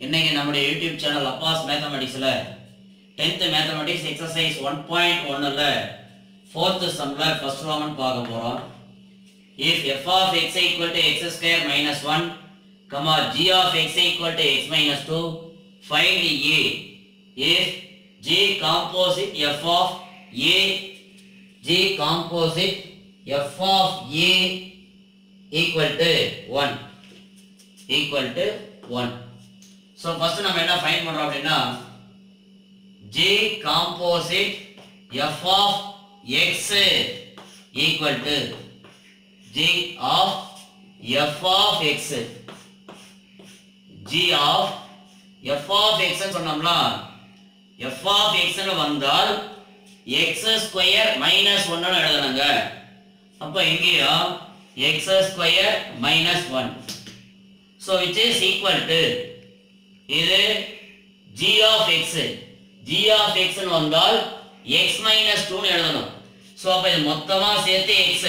இன்னைக்கு நம்முடைய YouTube channel Abbas மேத்தமெட்டிக்ஸில் tenth mathematics exercise one point ஒன்னில் ஃபோர்த்து சம்மில் ஃபர்ஸ்ட் ரோமன் பார்க்க போகிறோம் if F of X equal to X square minus one comma G of X equal to X minus two find A if G composite F of A G composite F of A equal to one equal to one so first நம்ம என்ன find பண்றோம் அப்படின்னா G composite F of X equal to G of F of X G of F of X சொன்னோம்னா F of எக்ஸ்னு வந்தால் X square minus ஒன்னு எழுதணுங்க அப்போ இங்கேயும் X square minus one so which is equal to இது g of X g of எக்ஸ்னு வந்தால் எக்ஸ் மைனஸ் டூன்னு எழுதணும் ஸோ அப்போ இது மொத்தமாக சேர்த்து எக்ஸ்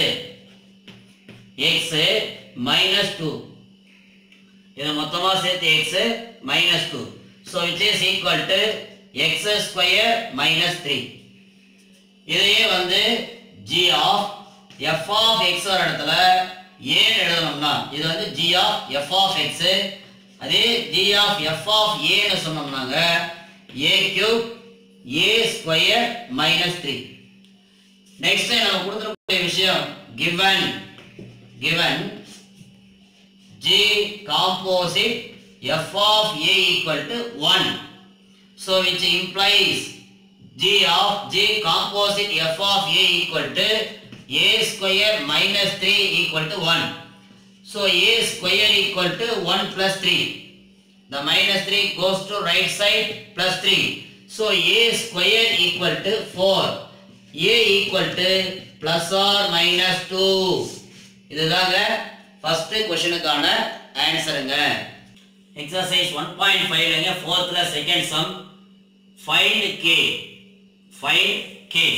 எக்ஸ் மைனஸ் டூ இது மொத்தமாக சேர்த்து x minus two so which is equal to X square minus three இதையே வந்து g of F of x வர இடத்துல ஏன்னு எழுதணும்னா இது வந்து g of F of x அதே g ஆஃப் எஃப் ஆஃப் ஏன்னு சொன்னோம்னாங்க a cube a square minus three next நம்ம கொடுத்துருக்கக்கூடிய விஷயம் given given g composite f of a equal to 1 so which implies g of g composite f of a equal to a square minus 3 equal to 1 so a square equal to 1 plus 3 the minus 3 goes to right side plus 3 so a square equal to 4 a equal to plus or minus 2 இதுதாங்க first கொஸ்டினுக்கான ஆன்சருங்க exercise one point ஃபைவ்லங்க ஃபோர்த்தில் second sum find k find k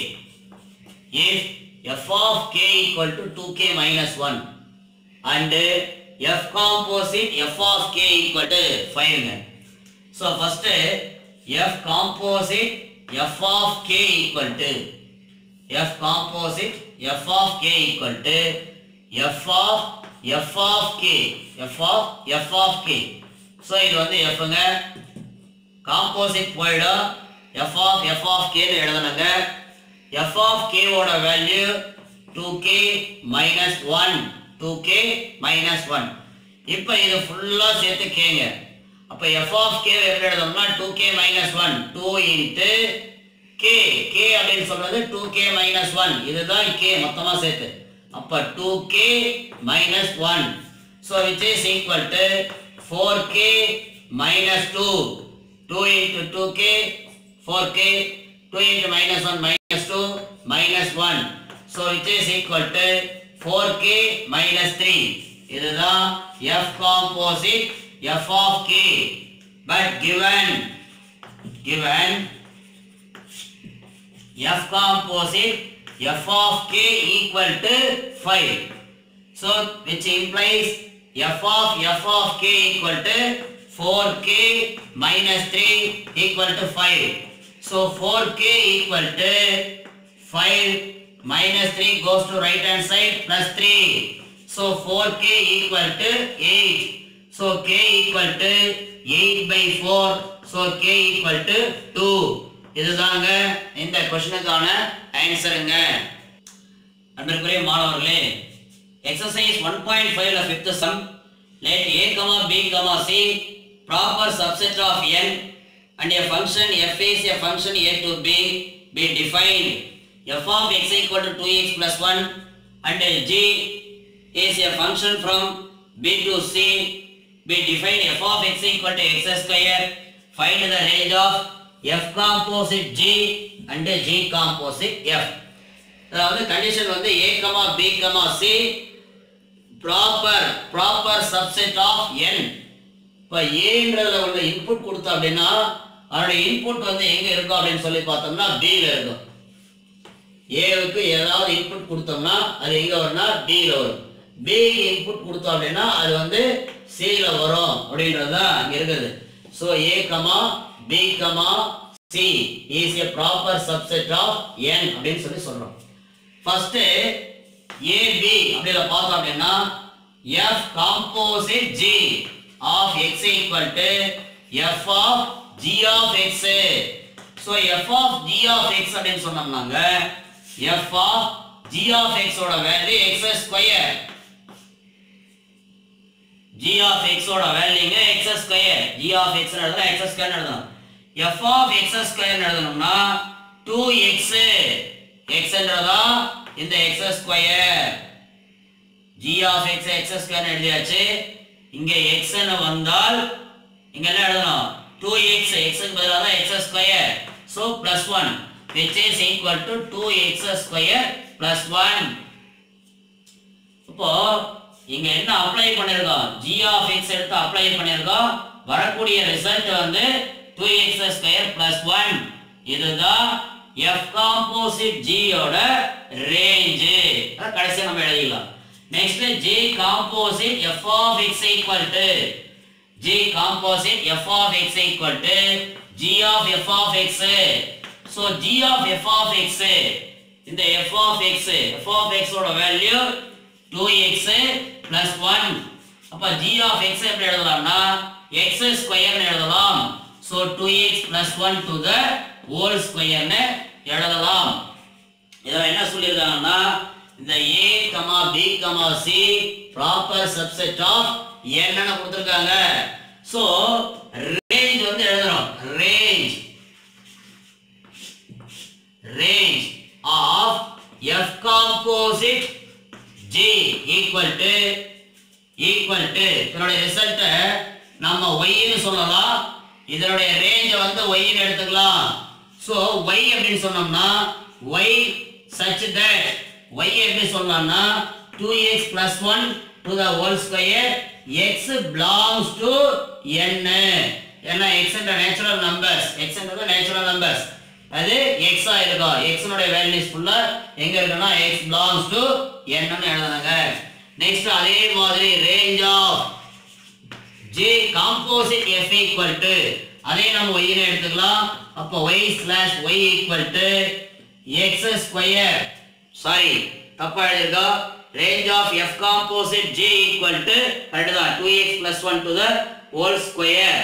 if f of k equal to 2k minus 1 and f composite f of k equal to 5 ங்க so first f composite f of k equal to f composite f of k equal to f of f of k f of f of k so இது வந்து f ங்க composite போயிடும் f of f of k னு எழுதணுங்க f of k ஓட value 2k minus 1 2k minus 1 இப்போ இது ஃபுல்லா சேர்த்து கேங்க அப்ப f of k வை எப்படி எழுதணும்னா 2k minus 1 2 into k k அப்படின்னு சொல்றது 2k minus 1 இதுதான் k மொத்தமா சேர்த்து அப்ப 2k minus 1 so which is equal to 4k minus 2 2 into 2k 4k 2 into minus 1 minus 2 minus 1 so which is equal to 4k minus 3 இதுதான் f composite f of k but given given f composite f of k equal to 5 so which implies f of f of k equal to 4k minus 3 equal to 5 so 4k equal to 5 minus 3 goes to right hand side plus 3 so 4k equal to 8 so k equal to 8 by 4 so k equal to 2 இதுதாங்க இந்த கொஸ்டினுக்கான ஆன்சருங்க அன்பிற்குரிய மாணவர்களே exercise one point ஃபைவ்ல fifth sum let a comma b comma c proper subset of n and a function f is a function a to b be defined f of x equal to 2x plus 1 and g is a function from b to c be defined f of x equal to x square find the range of f composite g and g composite f அதாவது condition வந்து a comma b comma c proper proper subset of n இப்போ ஏன்றதுல உள்ள input கொடுத்தோம் அப்படின்னா அதோட input வந்து எங்க இருக்கும் அப்படின்னு சொல்லி பார்த்தோம்னா பியில் இருக்கும் ஏவுக்கு ஏதாவது இன்புட் கொடுத்தோம்னா அது எங்க வரும்னா பியில் வரும் பி இன்புட் கொடுத்தோம் அப்படின்னா அது வந்து சியில் வரும் அப்படின்றது தான் அங்கே இருக்குது So A comma B comma C is a proper subset of n அப்படின்னு சொல்லி சொல்றோம் ஃபர்ஸ்ட் AB அப்படில பார்த்தோம் அப்படின்னா F composite G of x equal to F of G of x so F of G of x அப்படின்னு சொன்னோம்னாங்க F of G of x ஓட value x square g of x ஓட வேல்யூங்க x square g of x னு எழுதலாம் x square எழுதலாம் f of x square எழுதணும்னா 2x x என்றதா இந்த x square g of x x square எழுதியாச்சு இங்க x னு வந்தால் இங்க என்ன எழுதணும் 2x x க்கு பதிலா தான் x square so plus 1 which is equal to 2x square plus 1 இப்போ இங்க என்ன அப்ளை பண்ணிருக்கோம் g of x எடுத்து அப்ளை பண்ணிருக்கோம் வரக்கூடிய ரிசல்ட் வந்து 2x ஸ்கொயர் பிளஸ் ஒன் இதுதான் f காம்போசிட் g யோட ரேஞ்ச் கடைசியா நம்ம எழுதிக்கலாம் next g composite f of x equal to g composite f of x equal to g of f of x so g of f of x இந்த f of x f of x ஓட value 2x plus 1 அப்ப g of x எப்படி எழுதலாம்னா x ஸ்கொயர்னு எழுதலாம் so 2x plus 1 to the whole ஸ்கொயர்னு எழுதலாம் இதுல என்ன சொல்லியிருக்காங்கன்னா இந்த a comma b comma c proper subset of என்னன்னு கொடுத்திருக்காங்க so ரேஞ்ச் வந்து எழுதுறோம் range range of f composite g equal to equal to இதனுடைய ரிசல்ட் நம்ம y ன்னு சொல்லலாம் இதனுடைய ரேஞ்ச் வந்து y ன்னு எடுத்துக்கலாம் சோ y அப்படின்னு சொன்னோம்னா y such that y எப்படி சொல்லலாம்னா 2x plus 1 to the whole square x belongs to n ஏன்னா x என்ற நேச்சுரல் நம்பர்ஸ் x என்றது நேச்சுரல் நம்பர்ஸ் அது x ஆ இருக்கும் x னுடைய வேல்யூஸ் ஃபுல்லா எங்க இருக்குன்னா x belongs to n ன்னு எழுதுனாங்க நெக்ஸ்ட் அதே மாதிரி range of j composite f equal to அதே நம்ம y ன்னு எடுத்துக்கலாம் அப்போ y slash y equal to x square sorry தப்பா எழுதிருக்கோம் range of f composite j equal to correct தான் 2x plus 1 to the whole square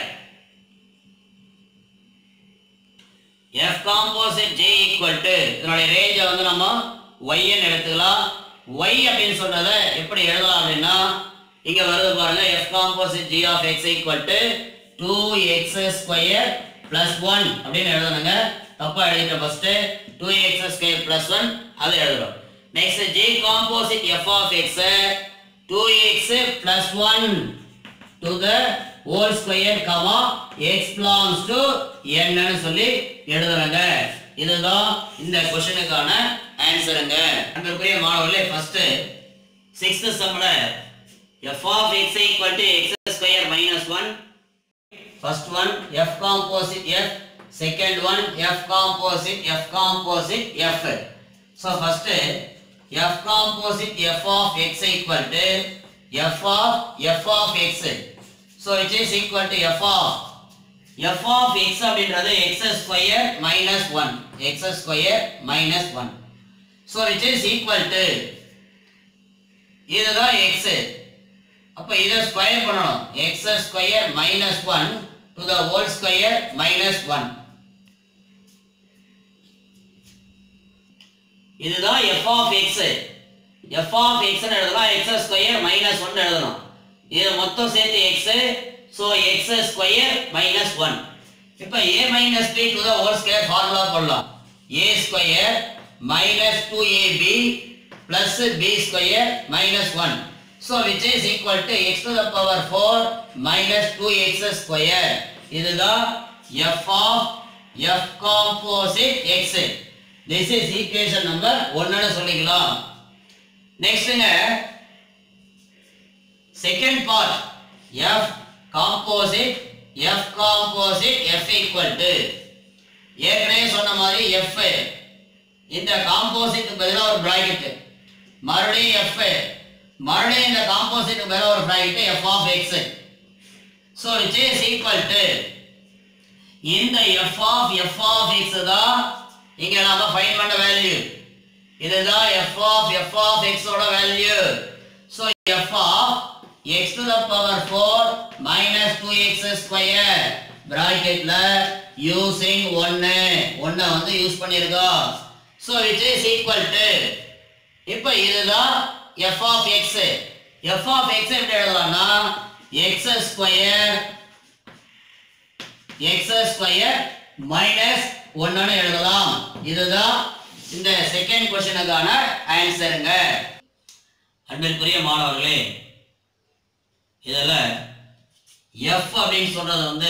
f composite j equal to இதனுடைய ரேஞ்ச வந்து நம்ம y ன்னு எடுத்துக்கலாம் y அப்படின்னு சொல்றத எப்படி எழுதலாம் அப்படின்னா இங்க வருது பாருங்க f composite g of x equal to 2x square plus 1 அப்படின்னு எழுதணுங்க தப்பா எழுதிட்ட ஃபர்ஸ்ட் 2x square plus 1 அது எழுதுறோம் next g composite f of x 2x plus 1 to the whole square comma x belongs to n ன்னு சொல்லி எழுதுறாங்க இதுதான் இந்த கொஸ்டினுக்கான ஆன்சருங்க அன்பிற்குரிய மாணவர்களே ஃபர்ஸ்ட் சிக்ஸ்த் சம்ல f of x equal to x square minus 1 first one f composite f second one f composite f composite f so first f composite f of x equal to f of f of x so it is equal to f of f of x அப்படின்றது x square minus 1 x square minus 1 so it is equal to இதுதான் x அப்ப இத square பண்ணணும் x square minus 1 to the whole square minus 1 இதுதான் f of x f of x ன்னு எழுதலாம் x square minus 1 எழுதணும் இது மொத்தம் சேர்த்து x so x square minus 1 இப்போ a minus b to the whole square formula போடலாம் a square minus 2ab plus b square minus 1 so which is equal to x to the power 4 minus 2x square இதுதான் f of f composite x this is equation number 1 னு சொல்லிக்கலாம் நெக்ஸ்ட்ங்க second part f composite f composite f equal to ஏற்கனவே சொன்ன மாதிரி f இந்த composite பதிலா ஒரு பிராக்கெட் மறுபடியும் f மறுபடியும் இந்த காம்போசிட் பதிலா ஒரு bracket f of x so which is equal to இந்த f of f of x தான் இங்க நாம ஃபைண்ட் பண்ண வேல்யூ இதுதான் f of f of x ஓட value so f of x to the power 4 minus 2x square bracketல using 1 1 வந்து use பண்ணிருக்கோம் so which is equal to இப்போ இதுதான் f of x f of x எப்படி எழுதலாம்னா x square x square minus ஒன்னு எழுதலாம் இதுதான் இந்த செகண்ட் கொஸ்டினுக்கான ஆன்சருங்க அன்பிற்குரிய மாணவர்களே இதில் f அப்படின்னு சொல்றது வந்து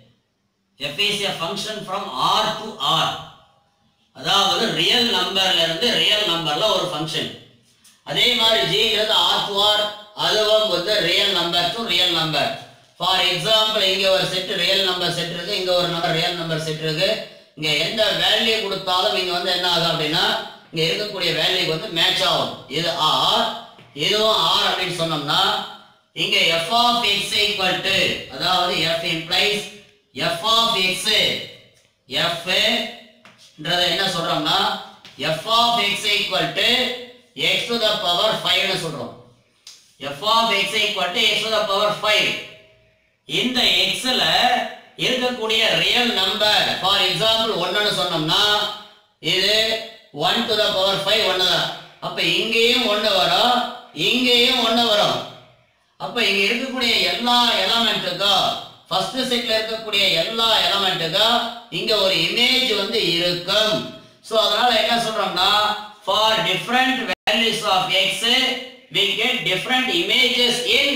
f is a function from r to r அதாவது ரியல் நம்பர்ல இருந்து ரியல் நம்பர்ல ஒரு ஃபங்க்ஷன் அதே மாதிரி ஜிங்கிறது ஆர் டு ஆர் அதுவும் வந்து real number to real number for example இங்க ஒரு செட் ரியல் நம்பர் செட் இருக்கு இங்க ஒரு நம்பர் ரியல் நம்பர் செட் இருக்கு இங்க எந்த வேல்யூ கொடுத்தாலும் இங்க வந்து என்ன ஆகும் அப்படின்னா இங்க இருக்கக்கூடிய வேல்யூக்கு வந்து மேட்ச் ஆகும் இது ஆர் இதுவும் ஆர் அப்படின்னு சொன்னோம்னா இங்க f of X equal to அதாவது f implies f of x f ன்றத என்ன சொல்றோம்னா f of x equal to x to the power 5 னு சொல்றோம் f of x equal to x to the power 5 இந்த x ல இருக்கக்கூடிய ரியல் நம்பர் ஃபார் எக்ஸாம்பிள் 1 னு சொன்னோம்னா இது 1 to the power 5 ஒன்று தான் அப்ப இங்கேயும் 1 வரும் இங்கேயும் 1 வரும் அப்ப இங்க இருக்கக்கூடிய எல்லா எலமெண்ட்டுக்கும் ஃபர்ஸ்ட் செட்ல இருக்கக்கூடிய எல்லா எலமெண்ட்டுக்கும் இங்க ஒரு இமேஜ் வந்து இருக்கும் சோ அதனால என்ன சொல்றோம்னா for different values of x we get different images in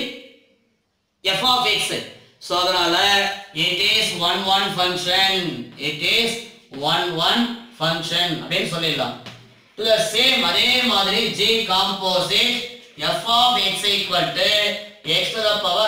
f of x so அதனால it is one one function it is one one function அப்படின்னு சொல்லிடலாம் to the same அதே மாதிரி g composite f of x equal to x to the power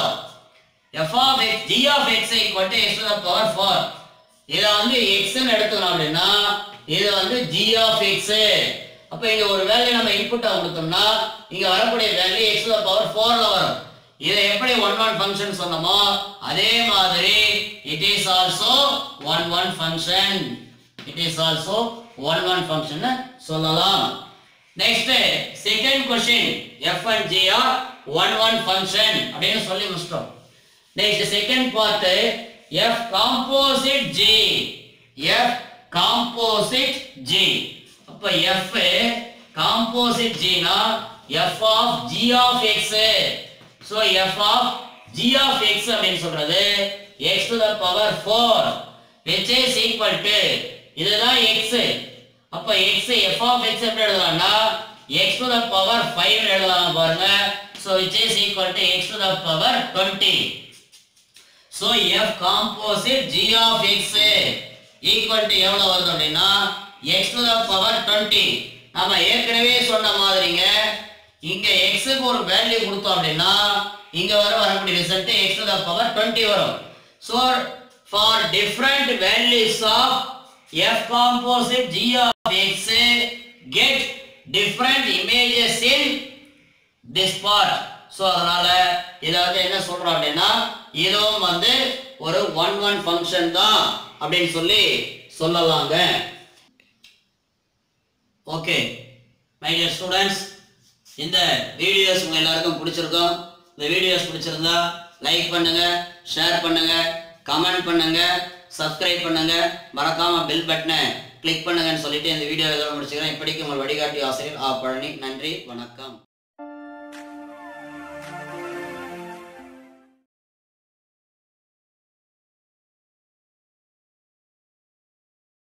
4 f of x g of x equal to x to the power 4 இத வந்து x ன்னு எடுத்துக்கணும் அப்படின்னா இது வந்து g of x அப்ப இங்க ஒரு வேல்யூ நம்ம இன்புட்டா கொடுத்தோம்னா இங்க வரக்கூடிய value x to the power 4 ல வரும் இதை எப்படி ஒன் ஒன் ஃபங்க்ஷன் சொன்னோமோ அதே மாதிரி it is also one one function it is also one one function சொல்லலாம் next second question f and g are one one function அப்படின்னு சொல்லி முடிச்சிட்டோம் next second part f composite g f composite g அப்ப f composite ஜினா f of g of x so f of g of x அப்படின்னு சொல்றது x to the power four which is equal to இதுதான் x அப்ப x F of x எப்படி எழுதலாம்னா x to the power five எழுதலாம் பாருங்க so which is equal to x to the power twenty so f composite g of X equal to எவ்வளோ வருது அப்படின்னா x to the power twenty நம்ம ஏற்கனவே சொன்ன மாதிரிங்க இங்க எக்ஸுக்கு ஒரு வேல்யூ கொடுத்தோம் அப்படின்னா இங்க வர வரக்கூடிய result x to the power twenty வரும் so for different values of f composite g of x get different images in this part so அதனால இதை வந்து என்ன சொல்றோம் அப்படின்னா இதுவும் வந்து ஒரு ஒன் ஒன் ஃபங்க்ஷன் தான் அப்படின்னு சொல்லி சொல்லலாங்க ஓகே மை டியர் ஸ்டூடெண்ட்ஸ் இந்த வீடியோஸ் உங்க எல்லாருக்கும் பிடிச்சிருக்கும் இந்த வீடியோஸ் பிடிச்சிருந்தா லைக் பண்ணுங்க ஷேர் பண்ணுங்க கமெண்ட் பண்ணுங்க சப்ஸ்கிரைப் பண்ணுங்க மறக்காம பெல் பட்டனை கிளிக் பண்ணுங்கன்னு சொல்லிட்டு இந்த வீடியோ இதோட முடிச்சுக்கிறேன் இப்படிக்கு உங்கள் வழிகாட்டி ஆசிரியர் ஆ பழனி நன்றி வணக்கம்